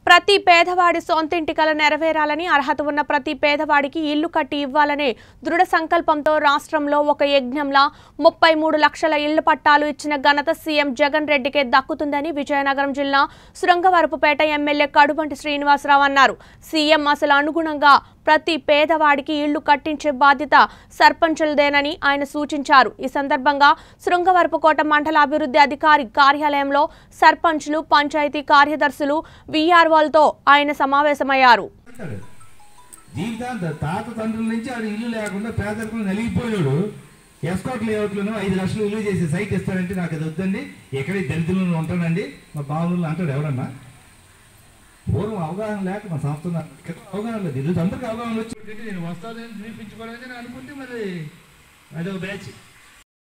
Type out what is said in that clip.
ప్రతి పేదవాడి సొంతింటి కల నెరవేరాలని అర్హత ఉన్న ప్రతి పేదవాడికి ఇల్లు కట్టి ఇవ్వాలనే దృఢ సంకల్పంతో రాష్ట్రంలో ఒక యజ్ఞంలా ముప్పై మూడు లక్షల ఇళ్ల పట్టాలు ఇచ్చిన ఘనత సీఎం జగన్ రెడ్డికే దక్కుతుందని విజయనగరం జిల్లా శృంగవరపుపేట ఎమ్మెల్యే కడుబంటి శ్రీనివాసరావు అన్నారు సీఎం అసలు అనుగుణంగా ప్రతి పేదవాడికి ఇళ్లు కట్టించే బాధ్యత సర్పంచులదేనని ఆయన సూచించారు ఈ సందర్భంగా శృంగవరపుకోట మండల అభివృద్ధి అధికారి కార్యాలయంలో సర్పంచ్లు పంచాయతీ కార్యదర్శులు వీఆర్ఓలతో ఆయన సమావేశమయ్యారు అంటాడు. జీవితాంత తాత తండ్రుల నుంచి ఆడు ఇల్లు లేకుండా పేదరికం నలిగిపోయాడు ఎస్కాట్ లేఅవుట్లను ఐదు లక్షలు ఇల్లు చేసి సైట్ ఇస్తారంటే నాకు అది వద్దండి ఎక్కడే దరిద్రంలో ఉంటానండి మా బావులు అంటాడు ఎవడన్నా పూర్వం అవగాహన లేక మా సంస్థ నాకు క్రితం అవగాహన లేదు ఈరోజు అందరికీ అవగాహన వచ్చి నేను వస్తానని చూపించుకోవాలని నేను అనుకుంటే మరి అదొక బ్యాచ్